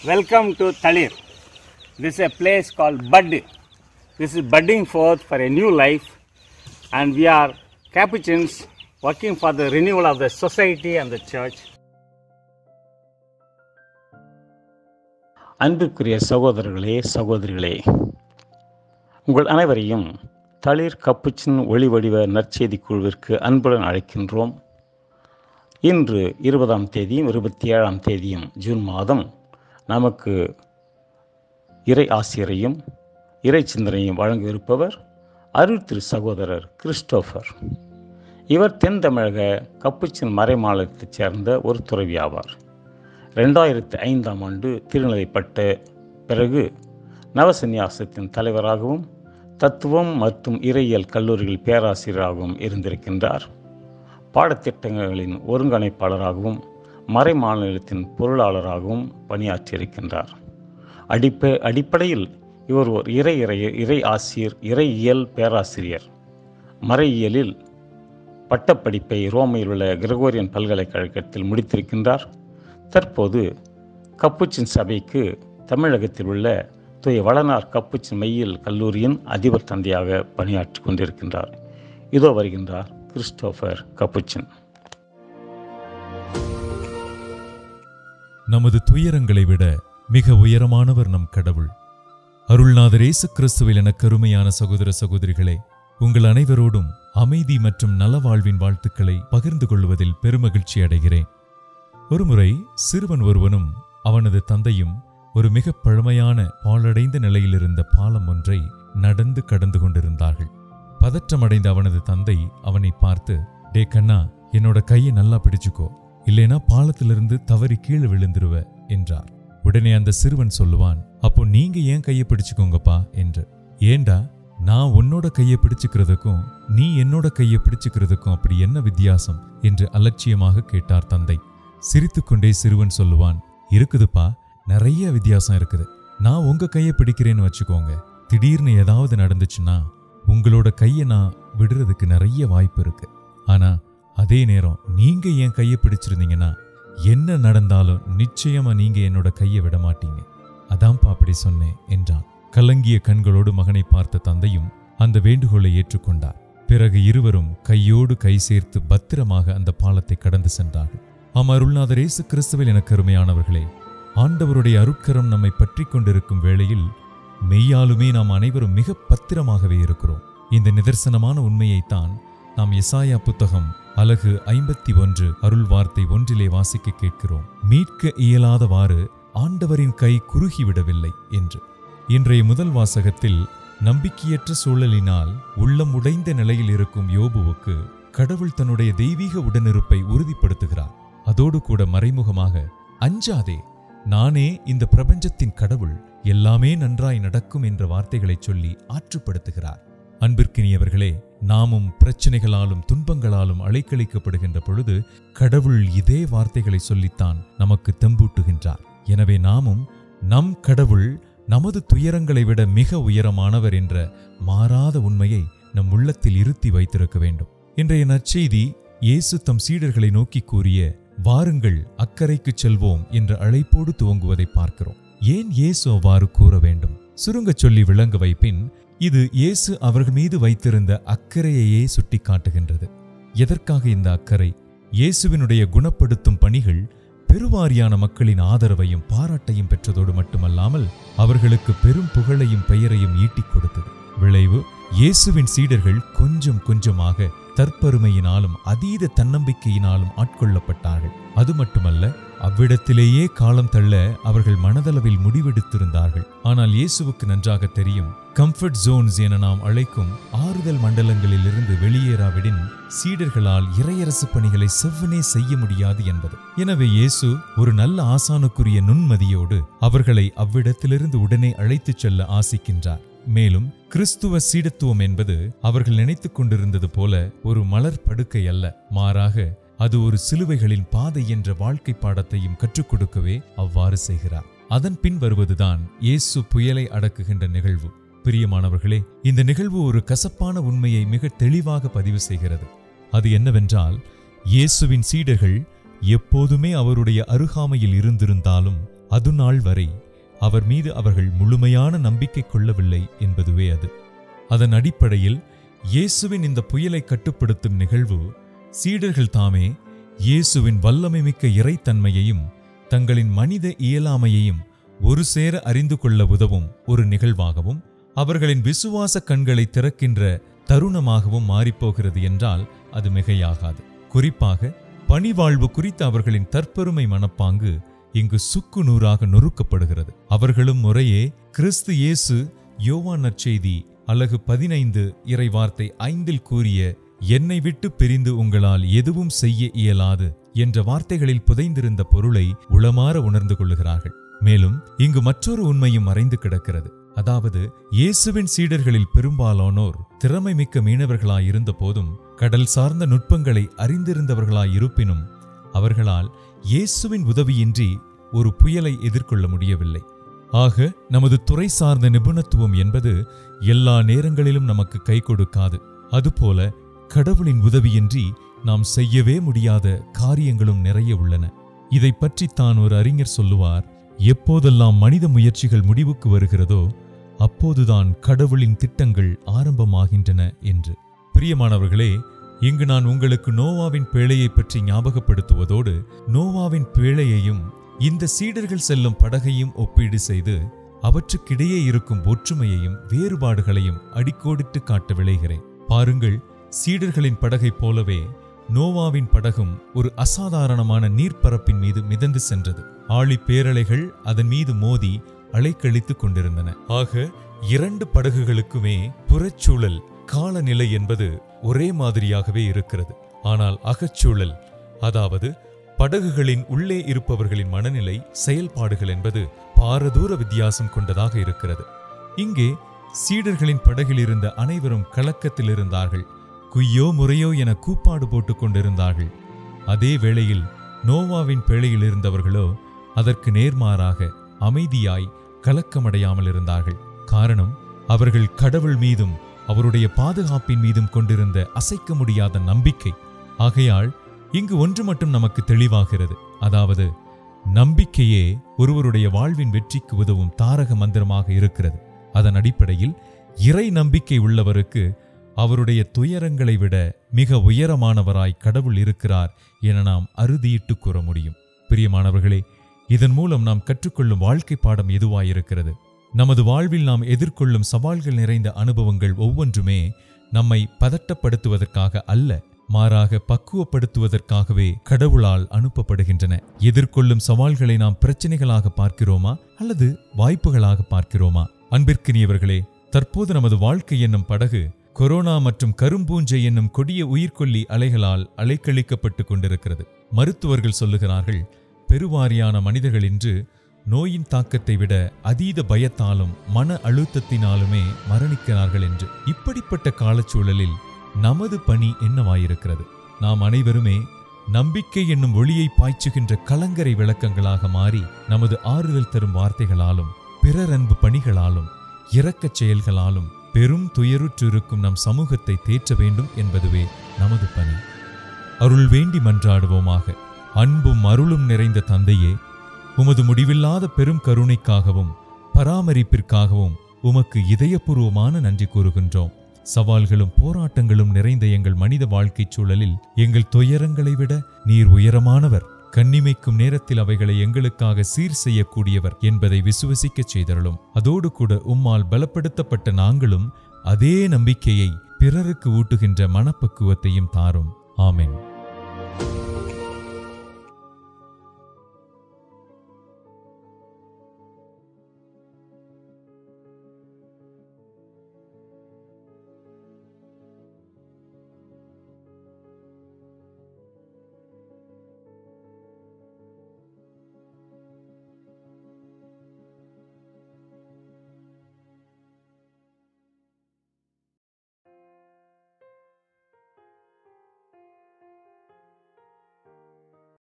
Welcome to Talir. This is a place called Bud. This is budding forth for a new life, and we are Capuchins working for the renewal of the society and the church. அன்பிற்குரிய சகோதரர்களே சகோதரிகளே உங்கள் அனைவரையும் தளிர் Capuchin ஒளி வடிவ நற்செய்தி குழுவிற்கு அன்புடன் அழைக்கின்றோம் இன்று இருபதாம் தேதியும் இருபத்தி ஏழாம் தேதியும் ஜூன் மாதம் நமக்கு இறை ஆசிரியரையும் இறை சிந்தனையும் வழங்கவிருப்பவர் அருள் திரு சகோதரர் கிறிஸ்டோஃபர் இவர் தென் தமிழக கப்புச்சின் மறைமாநிலத்தைச் சேர்ந்த ஒரு துறவி ஆவார் ரெண்டாயிரத்தி ஐந்தாம் ஆண்டு திருநிலைப்பட்ட பிறகு நவசந்நியாசத்தின் தலைவராகவும் தத்துவம் மற்றும் இறையியல் கல்லூரிகள் பேராசிரியராகவும் இருந்திருக்கின்றார் பாடத்திட்டங்களின் ஒருங்கிணைப்பாளராகவும் மறைமாநிலத்தின் பொருளாளராகவும் பணியாற்றியிருக்கின்றார் அடிப்ப அடிப்படையில் இவர் ஒரு இறை இறை இறை ஆசிரியர் இறையியல் பேராசிரியர் மறையியலில் பட்டப்படிப்பை ரோமையில் உள்ள கிரகோரியன் பல்கலைக்கழகத்தில் முடித்திருக்கின்றார் தற்போது கப்புச்சின் சபைக்கு தமிழகத்தில் உள்ள தூய வளனார் கப்புச்சின் மெய்யியல் கல்லூரியின் அதிபர் தந்தையாக பணியாற்றி கொண்டிருக்கின்றார் இதோ வருகின்றார் கிறிஸ்டோபர் கப்புச்சின் நமது துயரங்களை விட மிக உயரமானவர் நம் கடவுள் அருள்நாதர் இயேசு கிறிஸ்துவில் என கருமையான சகோதர சகோதரிகளே உங்கள் அனைவரோடும் அமைதி மற்றும் நலவாழ்வின் வாழ்த்துக்களை பகிர்ந்து கொள்வதில் பெருமகிழ்ச்சி அடைகிறேன் ஒருமுறை சிறுவன் ஒருவனும் அவனது தந்தையும் ஒரு மிக பழமையான பாழடைந்த நிலையில் இருந்த பாலம் ஒன்றை நடந்து கடந்து கொண்டிருந்தார்கள் பதற்றமடைந்த அவனது தந்தை அவனை பார்த்து டே கண்ணா என்னோட கையை நல்லா பிடிச்சுக்கோ இல்லைனா பாலத்திலிருந்து தவறி கீழே விழுந்துருவ என்றார் உடனே அந்த சிறுவன் சொல்லுவான் அப்போ நீங்க ஏன் கையை பிடிச்சுக்கோங்கப்பா என்று ஏண்டா நான் உன்னோட கையை பிடிச்சுக்கிறதுக்கும் நீ என்னோட கையை பிடிச்சுக்கிறதுக்கும் அப்படி என்ன வித்தியாசம் என்று அலட்சியமாக கேட்டார் தந்தை சிரித்துக்கொண்டே சிறுவன் சொல்லுவான் இருக்குதுப்பா நிறைய வித்தியாசம் இருக்குது நான் உங்க கையை பிடிக்கிறேன்னு வச்சுக்கோங்க திடீர்னு ஏதாவது நடந்துச்சுன்னா உங்களோட கையை நான் விடுறதுக்கு நிறைய வாய்ப்பு இருக்கு ஆனா அதே நேரம் நீங்க என் கையை பிடிச்சிருந்தீங்கன்னா என்ன நடந்தாலும் நிச்சயமா நீங்க என்னோட கையை விட மாட்டீங்க அதான்ப்பா அப்படி சொன்னேன் என்றான் கலங்கிய கண்களோடு மகனை பார்த்த தந்தையும் அந்த வேண்டுகோளை ஏற்றுக்கொண்டார் பிறகு இருவரும் கையோடு கை சேர்த்து பத்திரமாக அந்த பாலத்தை கடந்து சென்றார்கள் ஆம் அருள்நாதர் இயேசு கிறிஸ்துவில் என கருமையானவர்களே ஆண்டவருடைய அருட்கரம் நம்மை பற்றி கொண்டிருக்கும் வேளையில் மெய்யாலுமே நாம் அனைவரும் மிக பத்திரமாகவே இருக்கிறோம் இந்த நிதர்சனமான உண்மையைத்தான் நாம் எசாயா புத்தகம் அலகு ஐம்பத்தி ஒன்று அருள் வார்த்தை ஒன்றிலே வாசிக்க கேட்கிறோம் மீட்க இயலாதவாறு ஆண்டவரின் கை குறுகிவிடவில்லை என்று இன்றைய முதல் வாசகத்தில் நம்பிக்கையற்ற சூழலினால் உள்ளம் உடைந்த நிலையில் இருக்கும் யோபுவுக்கு கடவுள் தன்னுடைய தெய்வீக உடனிருப்பை உறுதிப்படுத்துகிறார் அதோடு கூட மறைமுகமாக அஞ்சாதே நானே இந்த பிரபஞ்சத்தின் கடவுள் எல்லாமே நன்றாய் நடக்கும் என்ற வார்த்தைகளை சொல்லி ஆற்றுப்படுத்துகிறார் அன்பிற்கினியவர்களே நாமும் பிரச்சனைகளாலும் துன்பங்களாலும் அலைக்கழிக்கப்படுகின்ற பொழுது கடவுள் இதே வார்த்தைகளை சொல்லித்தான் நமக்கு தெம்பூட்டுகின்றார் எனவே நாமும் நம் கடவுள் நமது துயரங்களை விட மிக உயரமானவர் என்ற மாறாத உண்மையை நம் உள்ளத்தில் இருத்தி வைத்திருக்க வேண்டும் இன்றைய நற்செய்தி இயேசு தம் சீடர்களை நோக்கி கூறிய வாருங்கள் அக்கறைக்குச் செல்வோம் என்ற அழைப்போடு துவங்குவதை பார்க்கிறோம் ஏன் இயேசு அவ்வாறு கூற வேண்டும் சுருங்கச் சொல்லி விளங்க வைப்பின் இது இயேசு அவர்கள் மீது வைத்திருந்த அக்கறையையே சுட்டிக்காட்டுகின்றது எதற்காக இந்த அக்கறை இயேசுவினுடைய குணப்படுத்தும் பணிகள் பெருவாரியான மக்களின் ஆதரவையும் பாராட்டையும் பெற்றதோடு மட்டுமல்லாமல் அவர்களுக்கு பெரும் புகழையும் பெயரையும் ஈட்டிக் கொடுத்தது விளைவு இயேசுவின் சீடர்கள் கொஞ்சம் கொஞ்சமாக தற்பெருமையினாலும் அதீத தன்னம்பிக்கையினாலும் ஆட்கொள்ளப்பட்டார்கள் அது மட்டுமல்ல அவ்விடத்திலேயே காலம் தள்ள அவர்கள் மனதளவில் முடிவெடுத்திருந்தார்கள் ஆனால் இயேசுவுக்கு நன்றாக தெரியும் கம்ஃபர்ட் ஜோன்ஸ் என நாம் அழைக்கும் ஆறுதல் மண்டலங்களிலிருந்து வெளியேறாவிடின் சீடர்களால் இறையரசு பணிகளை செவ்வனே செய்ய முடியாது என்பது எனவே இயேசு ஒரு நல்ல ஆசானுக்குரிய நுண்மதியோடு அவர்களை அவ்விடத்திலிருந்து உடனே அழைத்துச் செல்ல ஆசிக்கின்றார் மேலும் கிறிஸ்துவ சீடத்துவம் என்பது அவர்கள் நினைத்துக் கொண்டிருந்தது போல ஒரு மலர் படுக்கை அல்ல மாறாக அது ஒரு சிலுவைகளின் பாதை என்ற வாழ்க்கை பாடத்தையும் கற்றுக் கொடுக்கவே அவ்வாறு செய்கிறார் அதன் பின் வருவதுதான் இயேசு புயலை அடக்குகின்ற நிகழ்வு பிரியமானவர்களே இந்த நிகழ்வு ஒரு கசப்பான உண்மையை மிக தெளிவாக பதிவு செய்கிறது அது என்னவென்றால் இயேசுவின் சீடர்கள் எப்போதுமே அவருடைய அருகாமையில் இருந்திருந்தாலும் அதுநாள் வரை அவர் மீது அவர்கள் முழுமையான நம்பிக்கை கொள்ளவில்லை என்பதுவே அது அதன் அடிப்படையில் இயேசுவின் இந்த புயலை கட்டுப்படுத்தும் நிகழ்வு சீடர்கள் தாமே இயேசுவின் வல்லமை மிக்க இறைத்தன்மையையும் தங்களின் மனித இயலாமையையும் ஒரு சேர அறிந்து கொள்ள உதவும் ஒரு நிகழ்வாகவும் அவர்களின் விசுவாச கண்களை திறக்கின்ற தருணமாகவும் மாறிப்போகிறது என்றால் அது மிகையாகாது குறிப்பாக பணிவாழ்வு குறித்த அவர்களின் தற்பெருமை மனப்பாங்கு இங்கு சுக்கு நூறாக நொறுக்கப்படுகிறது அவர்களும் முறையே கிறிஸ்து இயேசு யோவான் நற்செய்தி அலகு பதினைந்து இறை வார்த்தை ஐந்தில் கூறிய என்னை விட்டு பிரிந்து உங்களால் எதுவும் செய்ய இயலாது என்ற வார்த்தைகளில் புதைந்திருந்த பொருளை உளமாற உணர்ந்து கொள்ளுகிறார்கள் மேலும் இங்கு மற்றொரு உண்மையும் மறைந்து கிடக்கிறது அதாவது இயேசுவின் சீடர்களில் பெரும்பாலானோர் திறமை மிக்க மீனவர்களாயிருந்த போதும் கடல் சார்ந்த நுட்பங்களை அறிந்திருந்தவர்களாயிருப்பினும் அவர்களால் இயேசுவின் உதவியின்றி ஒரு புயலை எதிர்கொள்ள முடியவில்லை ஆக நமது துறை சார்ந்த நிபுணத்துவம் என்பது எல்லா நேரங்களிலும் நமக்கு கை கொடுக்காது அதுபோல கடவுளின் உதவியின்றி நாம் செய்யவே முடியாத காரியங்களும் நிறைய உள்ளன இதை பற்றி தான் ஒரு அறிஞர் சொல்லுவார் எப்போதெல்லாம் மனித முயற்சிகள் முடிவுக்கு வருகிறதோ அப்போதுதான் கடவுளின் திட்டங்கள் ஆரம்பமாகின்றன என்று பிரியமானவர்களே இங்கு நான் உங்களுக்கு நோவாவின் பேழையை பற்றி ஞாபகப்படுத்துவதோடு நோவாவின் பேழையையும் இந்த சீடர்கள் செல்லும் படகையும் ஒப்பீடு செய்து அவற்றுக்கிடையே இருக்கும் ஒற்றுமையையும் வேறுபாடுகளையும் அடிக்கோடிட்டு காட்ட விளைகிறேன் பாருங்கள் சீடர்களின் படகைப் போலவே நோவாவின் படகும் ஒரு அசாதாரணமான நீர்ப்பரப்பின் மீது மிதந்து சென்றது ஆழி பேரலைகள் அதன் மீது மோதி அலைக்கழித்துக் கொண்டிருந்தன ஆக இரண்டு படகுகளுக்குமே புறச்சூழல் காலநிலை என்பது ஒரே மாதிரியாகவே இருக்கிறது ஆனால் அகச்சூழல் அதாவது படகுகளின் உள்ளே இருப்பவர்களின் மனநிலை செயல்பாடுகள் என்பது பாரதூர வித்தியாசம் கொண்டதாக இருக்கிறது இங்கே சீடர்களின் படகில் இருந்த அனைவரும் கலக்கத்தில் இருந்தார்கள் குய்யோ முறையோ என கூப்பாடு போட்டுக் கொண்டிருந்தார்கள் அதே வேளையில் நோவாவின் பேழையில் இருந்தவர்களோ அதற்கு நேர்மாறாக அமைதியாய் கலக்கமடையாமல் இருந்தார்கள் காரணம் அவர்கள் கடவுள் மீதும் அவருடைய பாதுகாப்பின் மீதும் கொண்டிருந்த அசைக்க முடியாத நம்பிக்கை ஆகையால் இங்கு ஒன்று மட்டும் நமக்கு தெளிவாகிறது அதாவது நம்பிக்கையே ஒருவருடைய வாழ்வின் வெற்றிக்கு உதவும் தாரக மந்திரமாக இருக்கிறது அதன் அடிப்படையில் இறை நம்பிக்கை உள்ளவருக்கு அவருடைய துயரங்களை விட மிக உயரமானவராய் கடவுள் இருக்கிறார் என நாம் அறுதியிட்டு கூற முடியும் பிரியமானவர்களே இதன் மூலம் நாம் கற்றுக்கொள்ளும் வாழ்க்கை பாடம் எதுவாயிருக்கிறது நமது வாழ்வில் நாம் எதிர்கொள்ளும் சவால்கள் நிறைந்த அனுபவங்கள் ஒவ்வொன்றுமே நம்மை பதட்டப்படுத்துவதற்காக அல்ல மாறாக பக்குவப்படுத்துவதற்காகவே கடவுளால் அனுப்பப்படுகின்றன எதிர்கொள்ளும் சவால்களை நாம் பிரச்சனைகளாக பார்க்கிறோமா அல்லது வாய்ப்புகளாக பார்க்கிறோமா அன்பிற்கினியவர்களே தற்போது நமது வாழ்க்கை என்னும் படகு கொரோனா மற்றும் கரும்பூஞ்சை என்னும் கொடிய உயிர்கொல்லி அலைகளால் அலைக்கழிக்கப்பட்டு கொண்டிருக்கிறது மருத்துவர்கள் சொல்லுகிறார்கள் பெருவாரியான மனிதர்கள் இன்று நோயின் தாக்கத்தை விட அதீத பயத்தாலும் மன அழுத்தத்தினாலுமே மரணிக்கிறார்கள் என்று இப்படிப்பட்ட காலச்சூழலில் நமது பணி என்னவாயிருக்கிறது நாம் அனைவருமே நம்பிக்கை என்னும் ஒளியை பாய்ச்சுகின்ற கலங்கரை விளக்கங்களாக மாறி நமது ஆறுதல் தரும் வார்த்தைகளாலும் பிறர் அன்பு பணிகளாலும் இரக்கச் செயல்களாலும் பெரும் துயருற்றிருக்கும் நம் சமூகத்தை தேற்ற வேண்டும் என்பதுவே நமது பணி அருள் வேண்டி மன்றாடுவோமாக அன்பும் அருளும் நிறைந்த தந்தையே உமது முடிவில்லாத பெரும் கருணைக்காகவும் பராமரிப்பிற்காகவும் உமக்கு இதயபூர்வமான நன்றி கூறுகின்றோம் சவால்களும் போராட்டங்களும் நிறைந்த எங்கள் மனித வாழ்க்கைச் சூழலில் எங்கள் துயரங்களை விட நீர் உயரமானவர் கண்ணிமைக்கும் நேரத்தில் அவைகளை எங்களுக்காக சீர் செய்யக்கூடியவர் என்பதை விசுவசிக்கச் செய்தருளும் அதோடு கூட உம்மால் பலப்படுத்தப்பட்ட நாங்களும் அதே நம்பிக்கையை பிறருக்கு ஊட்டுகின்ற மனப்பக்குவத்தையும் தாரும் ஆமென்